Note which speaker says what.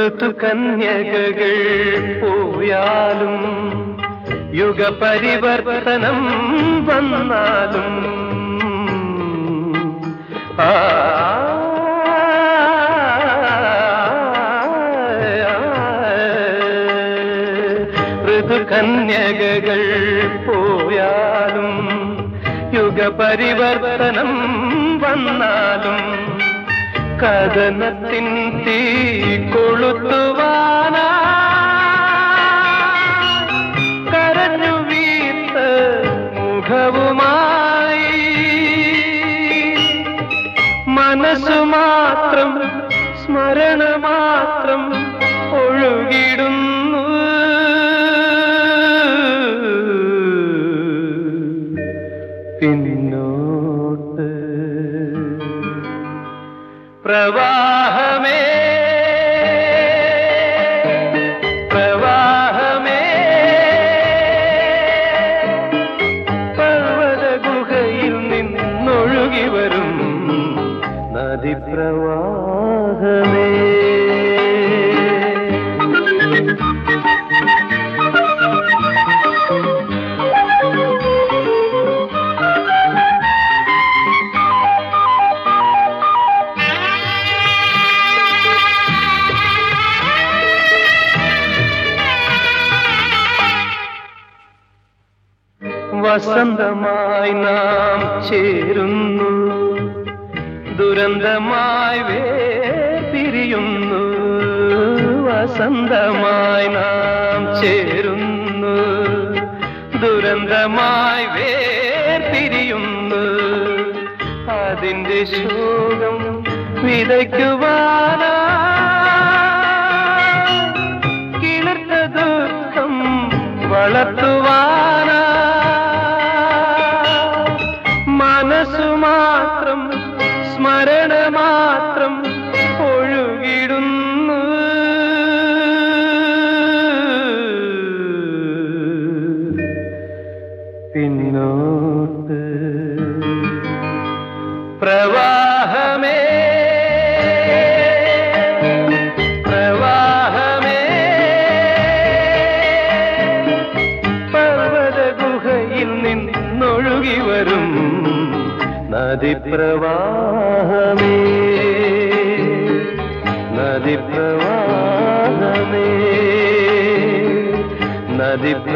Speaker 1: ഋതുകന്യകകൾ പോയാലും യുഗപരിവർത്തനം വന്നാലും ആ ഋതുകന്യകകൾ പോയാലും യുഗപരിവർത്തനം വന്നാലും കഥനത്തിൻ തീ കൊളുത്തുവാനാ കരഞ്ഞു വീത്ത മുഖവുമായി മനസ്സു മാത്രം സ്മരണ മാത്രം ഒഴുകിടുന്നു പിന്നോട്ട് പ്രവാഹമേ പ്രവാഹമേ പർവ്വത ഗുഹയിൽ നിന്നൊഴുകി വരും നദിപ്രവാഹമേ വസന്തമായി നാം ചേരുന്നു ദുരന്തമായി വേർപിരിയുന്നു വസന്തമായി നാം ചേരുന്നു ദുരന്തമായി വേർപിരിയുന്നു അതിന്റെ ശോകം വിതയ്ക്കുവാനാ കിളിർത്ത ദുഃഖം വളർത്തുവാനാ മനസ്സു മാത്രം സ്മരണ മാത്രം ഒഴുകിടുന്നു പിന്നോട്ട് പ്രവാഹമേ പ്രവാഹമേ പർവ്വത ഗുഹയിൽ നിന്നൊഴുകി വരും നദിപ്രവാഹമേ നദിപ്രവാഹമേ നദിപ്രവാഹമേ